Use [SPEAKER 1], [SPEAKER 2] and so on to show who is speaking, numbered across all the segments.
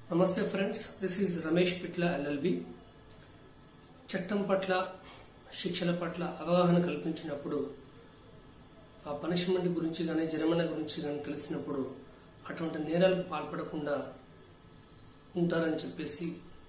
[SPEAKER 1] నమస్తే friends this is Ramesh Pitla LLB చట్టం పట్ల శిక్షల పట్ల అవగాహన కల్పించినప్పుడు ఆ పనిష్మెంట్ గురించి కానీ జరిమానా గురించి కానీ తెలిసినప్పుడు అటువంటి నేరాలకు పాల్పడకుండా ఉంటారని చెప్పేసి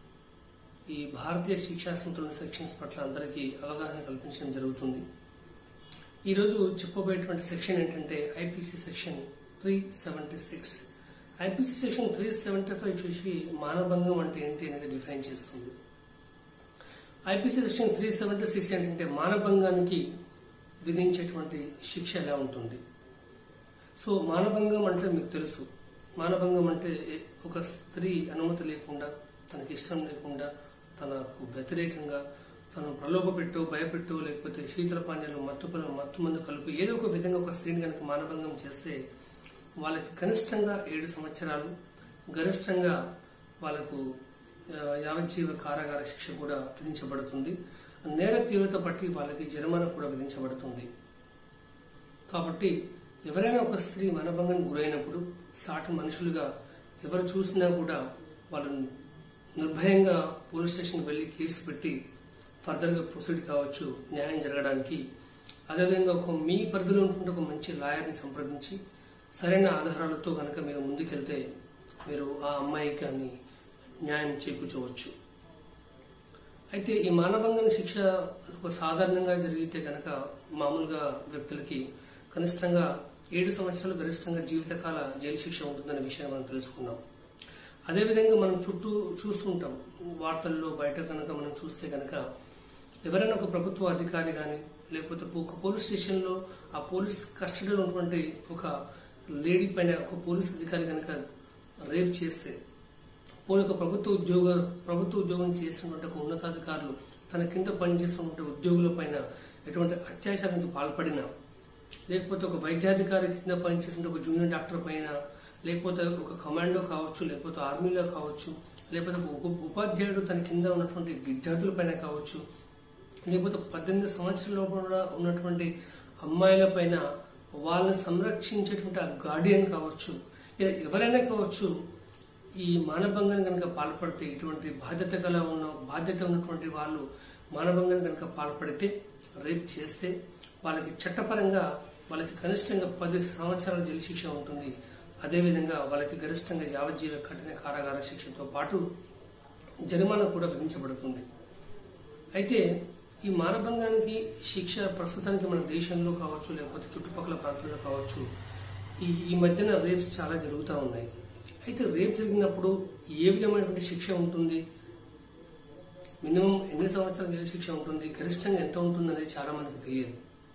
[SPEAKER 1] ఈ భారతీయ శిక్షా సంస్థలోని సెక్షన్స్ పట్ల అందరికీ అవగాహన కల్పించడం జరుగుతుంది ఈరోజు చెప్పబోయేటువంటి సెక్షన్ ఏంటంటే IPC section three seventy six IPC section three seventy five చూసి మానభంగం అంటే ఏంటి అనేది డిఫైన్ చేస్తుంది IPC section three seventy six ఏంటంటే మానభంగానికి విధించేటువంటి శిక్ష ఎలా ఉంటుంది సో మానభంగం అంటే మీకు తెలుసు మానభంగం అంటే ఒక స్త్రీ అనుమతి లేకుండా తనకి ఇష్టం లేకుండా తనకు వ్యతిరేకంగా తను ప్రలోభ పెట్టు భయపెట్టు లేకపోతే శీతల పానీయాలు మత్తు పనులు మత్తు మందు కలిపి ఏదో ఒక విధంగా ఒక స్త్రీని కనుక మానభంగం చేస్తే వాళ్ళకి కనిష్టంగా ఏడు సంవత్సరాలు గరిష్టంగా వాళ్ళకు ఆ, యావజ్జీవ కారాగార శిక్ష కూడా విధించబడుతుంది నేర తీవ్రత బట్టి వాళ్ళకి జరిమానా కూడా విధించబడుతుంది కాబట్టి ఎవరైనా ఒక స్త్రీ మనభంగం గురైనప్పుడు సాటి మనుషులుగా ఎవరు చూసినా కూడా వాళ్ళని నిర్భయంగా పోలీస్ స్టేషన్కి వెళ్ళి కేసు పెట్టి ఫర్దర్గా ప్రొసీడ్ కావచ్చు న్యాయం జరగడానికి అదేవిధంగా ఒక మీ పరిధిలో ఉంటుంటే ఒక మంచి లాయర్ని సంప్రదించి సరైన ఆధారాలతో కనుక మీరు ముందుకెళ్తే మీరు ఆ అమ్మాయికి కానీ న్యాయం చేకూర్చవచ్చు అయితే ఈ మానభంగన శిక్ష ఒక సాధారణంగా జరిగితే కనుక మామూలుగా వ్యక్తులకి కనిష్టంగా ఏడు సంవత్సరాలు గరిష్టంగా జీవితకాల జైలు శిక్ష ఉంటుందనే విషయం మనం తెలుసుకున్నాం అదేవిధంగా మనం చుట్టూ చూస్తుంటాం వార్తల్లో బయట కనుక మనం చూస్తే కనుక ఎవరైనా ఒక ప్రభుత్వ అధికారి కానీ లేకపోతే ఒక పోలీస్ స్టేషన్లో ఆ పోలీస్ కస్టడీలో ఉన్నటువంటి ఒక లేడీ పైన ఒక పోలీస్ అధికారి కనుక రేప్ చేస్తే పోనీ ఒక ప్రభుత్వ ఉద్యోగ ప్రభుత్వ ఉద్యోగం చేస్తున్నటువంటి ఒక ఉన్నతాధికారులు తన కింద పనిచేస్తున్నటువంటి ఉద్యోగుల పైన ఎటువంటి అత్యాచారానికి పాల్పడినా లేకపోతే ఒక వైద్యాధికారి కింద పనిచేస్తున్న ఒక జూనియర్ డాక్టర్ పైన లేకపోతే ఒక కమాండో కావచ్చు లేకపోతే ఆర్మీలో కావచ్చు లేకపోతే ఒక ఉప- ఉపాధ్యాయుడు తన కింద ఉన్నటువంటి విద్యార్థుల పైన కావచ్చు లేకపోతే పద్దెనిమిది సంవత్సరాల లోపల ఉన్నటువంటి అమ్మాయిల పైన వాళ్ళని సంరక్షించేటువంటి ఆ గార్డియన్ కావచ్చు ఇలా ఎవరైనా కావచ్చు ఈ మానభంగం కనుక పాల్పడితే ఇటువంటి బాధ్యత గల ఉన్న బాధ్యత ఉన్నటువంటి వాళ్ళు మానభంగం కనుక పాల్పడితే రేప్ చేస్తే వాళ్ళకి చట్టపరంగా వాళ్ళకి కనిష్టంగా పది సంవత్సరాల జైలు శిక్ష ఉంటుంది అదేవిధంగా వాళ్ళకి గరిష్టంగా యావజ్జీవ కఠిన కారాగార శిక్షతో పాటు జరిమానా కూడా విధించబడుతుంది అయితే ఈ మానభంగానికి శిక్ష ప్రస్తుతానికి మన దేశంలో కావచ్చు లేకపోతే చుట్టుపక్కల ప్రాంతాల్లో కావచ్చు ఈ ఈ మధ్యన రేప్స్ చాలా జరుగుతూ ఉన్నాయి అయితే రేప్ జరిగినప్పుడు ఏ విధమైనటువంటి శిక్ష ఉంటుంది మినిమం ఎన్ని సంవత్సరాల జైలు శిక్ష ఉంటుంది గరిష్టంగా ఎంత ఉంటుంది అనేది చాలా మందికి తెలియదు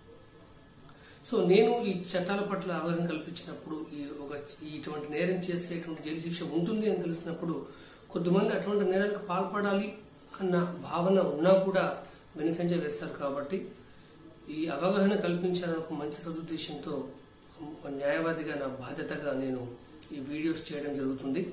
[SPEAKER 1] సో నేను ఈ చట్టాల పట్ల అవగాహన కల్పించినప్పుడు ఈ ఒక ఈ ఇటువంటి నేరం చేస్తే ఇటువంటి జైలు శిక్ష ఉంటుంది అని తెలిసినప్పుడు కొద్దిమంది అటువంటి నేరాలకు పాల్పడాలి అన్న భావన ఉన్నా కూడా వెనుకంజ వేస్తారు కాబట్టి ఈ అవగాహన కల్పించాలని ఒక మంచి సదుద్దేశంతో ఒక న్యాయవాదిగా నా బాధ్యతగా నేను ఈ వీడియోస్ చేయడం జరుగుతుంది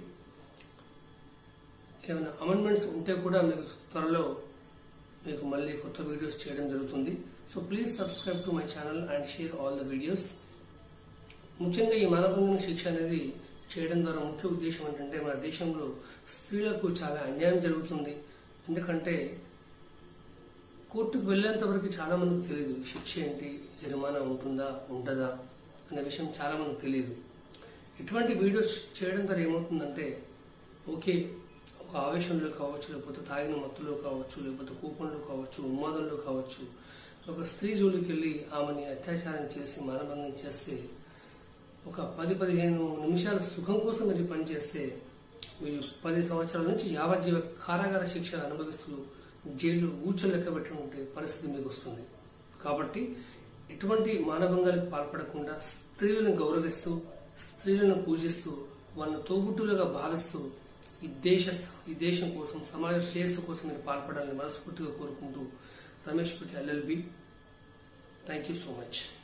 [SPEAKER 1] ఏమైనా అమెండ్మెంట్స్ ఉంటే కూడా మీకు త్వరలో మీకు మళ్ళీ కొత్త వీడియోస్ చేయడం జరుగుతుంది so please subscribe to my channel and share all the videos ముఖ్యంగా ఈ మానభంగన శిక్ష అనేది చేయడం ద్వారా ముఖ్య ఉద్దేశం ఏంటంటే మన దేశంలో స్త్రీలకు చాలా అన్యాయం జరుగుతుంది ఎందుకంటే కోర్టుకు వెళ్ళేంత వరకు చాలా మందికి తెలియదు శిక్ష ఏంటి జరిమానా ఉంటుందా ఉంటుందా అనే విషయం చాలా మందికి తెలియదు ఇటువంటి వీడియోస్ చేయడం ద్వారా ఏమవుతుందంటే ఓకే ఒక ఆవేశంలో కావచ్చు లేకపోతే తాగిన మత్తులో కావచ్చు లేకపోతే కూపంలో కావచ్చు ఉన్మాదంలో కావచ్చు ఒక స్త్రీ జోలికి వెళ్ళి ఆమెని అత్యాచారం చేసి మానభంగం చేస్తే ఒక పది పదిహేను నిమిషాల సుఖం కోసం మీరు ఈ పని చేస్తే మీరు పది సంవత్సరాల నుంచి యావజ్జీవ కారాగార శిక్ష అనుభవిస్తూ జైలు ఊచలు లెక్క పెట్టినటువంటి పరిస్థితి మీకు వస్తుంది కాబట్టి ఎటువంటి మానభంగాలకు పాల్పడకుండా స్త్రీలను గౌరవిస్తూ స్త్రీలను పూజిస్తూ వాళ్ళను తోబుట్టులుగా భావిస్తూ ఈ దేశ ఈ దేశం కోసం సమాజ శ్రేయస్సు కోసం మీరు పాల్పడాలని మనస్ఫూర్తిగా కోరుకుంటూ Ramesh Pitla LLB thank you so much